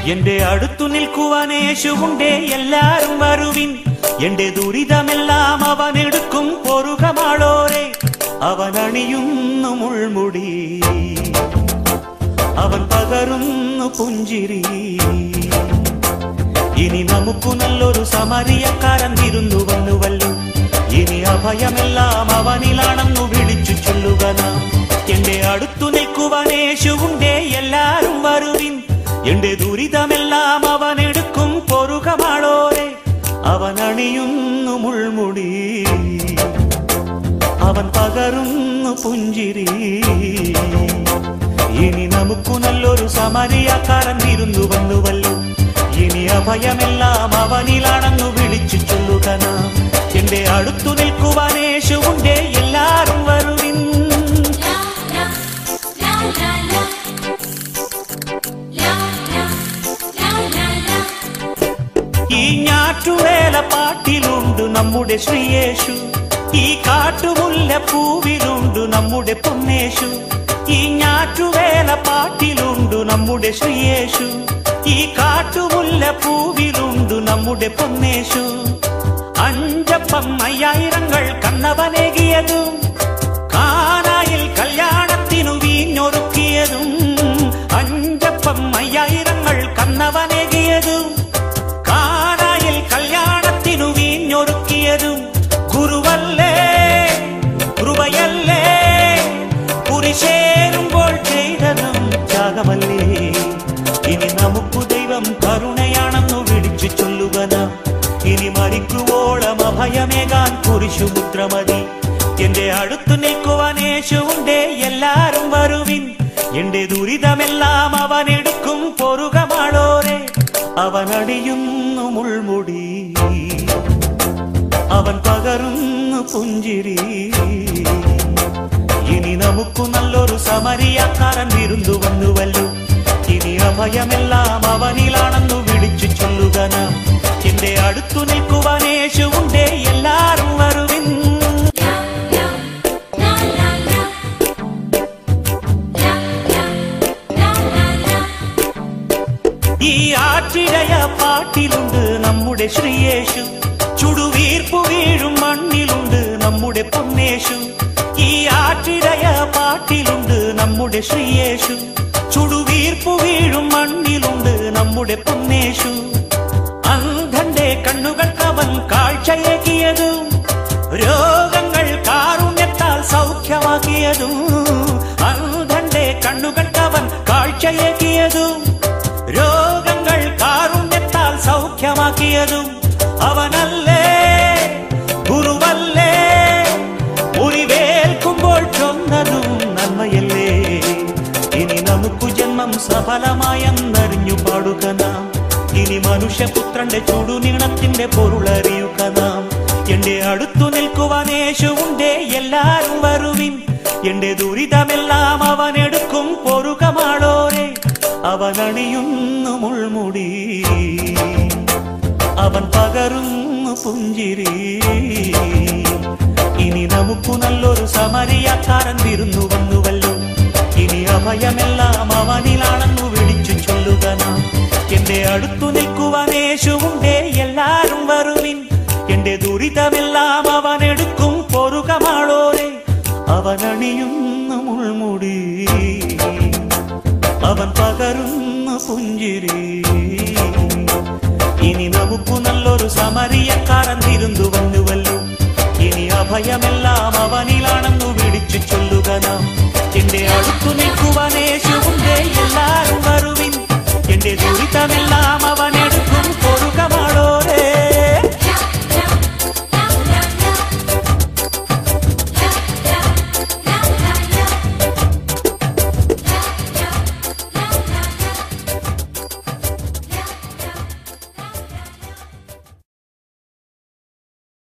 എന്റെ അടുത്തു നിൽക്കുവാൻ യേശുവുണ്ടേ എല്ലാരും വരുവിൻ എന്റെ ദുരിതമെല്ലാം അവൻ എടുക്കും പൊറുകമാളോരെ അവൻ അണിയുന്നു മുൾമുടി അവൻ പകരുന്നു പുഞ്ചിരി ഇനി നമുക്കു നല്ലൊരു സമരിയക്കാരൻ വിരുന്നു വന്നുവല്ലോ ഇനി അഭയമെല്ലാം അവനിലാണെന്നു വിളിച്ചു ചൊല്ലുക നാം എന്റെ അടുത്തു നിൽക്കുവാൻ യേശുവുണ്ടേ എല്ലാരും വരുവിൻ എന്റെ ദുരിതമെല്ലാം അവൻ എടുക്കും പൊറുകമാളോരെ അവൻ അണിയുന്നു മുൾമുടി അവൻ പകരുന്നു പുഞ്ചിരി ഇനി നമുക്കു നല്ലൊരു സമരിയാക്കാരൻ വിരുന്നു വന്നുവല്ലോ ഇനി അഭയമെല്ലാം അവനിലാണെന്നു വിളിച്ചു ചൊല്ലുക നാം എന്റെ അടുത്തു നിൽക്കുവാൻ യേശുവുണ്ടേ എല്ലാരും വരുവിൻ ഈ ഞാറ്റുവേല പാട്ടിലുണ്ട് നമ്മുടെ ശ്രീയേശു ഈ കാട്ടുമുല്ല പൂവിലുണ്ട് നമ്മുടെ പൊന്നേശു ഈ ഞാറ്റുവേല പാട്ടിലുണ്ട് നമ്മുടെ ശ്രീയേശു ഈ കാട്ടുമുല്ല പൂവിലുണ്ട് നമ്മുടെ പൊന്നേശു അഞ്ചപ്പം അയ്യായിരങ്ങൾ കണ്ണവനേകിയതും കാനായിൽ കല്യാണത്തിനു വീഞ്ഞൊരുക്കിയതും അഞ്ചപ്പം അയ്യായിരങ്ങൾ കണ്ണവനേകിയതും കാനായിൽ കല്യാണത്തിനു വീഞ്ഞൊരുക്കിയതും ഗുരുവല്ലേ കൃപയല്ലേ കുരിശേരുമ്പോൾ ചെയ്തതും ത്യാഗമല്ലേ ഇനി നമുക്കു ദൈവം കരുണയാണെന്നു വിളിച്ചു ചൊല്ലുക നാം ഇനി മരിക്കുവോളം അഭയമേകാൻ കുരിശുമുദ്രമതി എന്റെ അടുത്തു നിൽക്കുവാൻ യേശുണ്ടേ എല്ലാരും വരുവിൻ എന്റെ ദുരിതമെല്ലാം അവൻ എടുക്കും പൊറുകമാളോരെ അവൻ അടിയുന്നു മുൾമുടി അവൻ പകരുന്നു പുഞ്ചിരി ഇനി നമുക്കു നല്ലൊരു സമരിയാക്കാരൻ വിരുന്നു വന്നുവല്ലോ ഇനി അഭയമെല്ലാം അവനിലാണെന്നു വിളിച്ചു ചൊല്ലുക നാം എന്റെ അടുത്തു നിൽക്കുവാൻ യേശുവുണ്ടേ എല്ലാരും വരുവിൻ ഈ ആറ്റിടയ പാട്ടിലുണ്ട് നമ്മുടെ ശ്രീയേശു ചുടുവീർപ്പു വീഴും മണ്ണിലുണ്ട് നമ്മുടെ പൊന്നേശു ഈ ആറ്റിടയ പാട്ടിലുണ്ട് നമ്മുടെ ശ്രീയേശു ചുടുവീർപ്പു വീഴും മണ്ണിലുണ്ട് നമ്മുടെ പൊന്നേശു അന്ധന്റെ കണ്ണുകൾക്കവൻ കാഴ്ചയേകിയതും രോഗങ്ങൾ കാരുണ്യത്താൽ സൗഖ്യമാക്കിയതും അന്ധന്റെ കണ്ണുകൾക്കവൻ കാഴ്ചയേകിയതും രോഗങ്ങൾ കാരുണ്യത്താൽ സൗഖ്യമാക്കിയതും അവനല്ലേ ഗുരുവല്ലേ മുറിവേൽക്കുമ്പോൾ ചൊന്നതും നന്മയല്ലേ ഇനി നമുക്കു ജന്മം സഫലമായെന്നറിഞ്ഞു പാടുക നാം ഇനി മനുഷ്യപുത്രന്റെ ചുടുനീളത്തിന്റെ പൊരുളറിയുക നാം എന്റെ അടുത്തു നിൽക്കുവാൻ യേശുണ്ടേ എല്ലാരും വരുവിൻ എന്റെ ദുരിതമെല്ലാം അവൻ എടുക്കും പൊറുകമാളോരെ അവൻ അണിയുന്നു മുൾമുടി അവൻ പകരുന്നു പുഞ്ചിരി ഇനി നമുക്കു നല്ലൊരു സമരിയാക്കാരൻ വിരുന്നു വന്നുവല്ലോ ഇനി അഭയമെല്ലാം അവനിലാണെന്നു വിളിച്ചു ചൊല്ലുക നാം എന്റെ അടുത്തു നിൽക്കുവാൻ യേശുവുണ്ടേ എല്ലാരും വരുവിൻ എന്റെ ദുരിതമെല്ലാം അവൻ എടുക്കും പൊറുകമാളോരെ അവൻ അണിയുന്നു മുൾമുടി അവൻ പകരുന്നു പുഞ്ചിരി ഇനി നമുക്കു നല്ലൊരു സമരിയക്കാരൻ തിരുന്നു വന്നുവല്ലോ ഇനി അഭയമെല്ലാം അവനിലാണെന്നു വിളിച്ചു ചൊല്ലുക നാം എന്റെ അടുത്തു നിൽക്കുവാൻ യേശുവുണ്ടേ എല്ലാരും വരുവിൻ എന്റെ ദുരിതമെല്ലാം അവൻ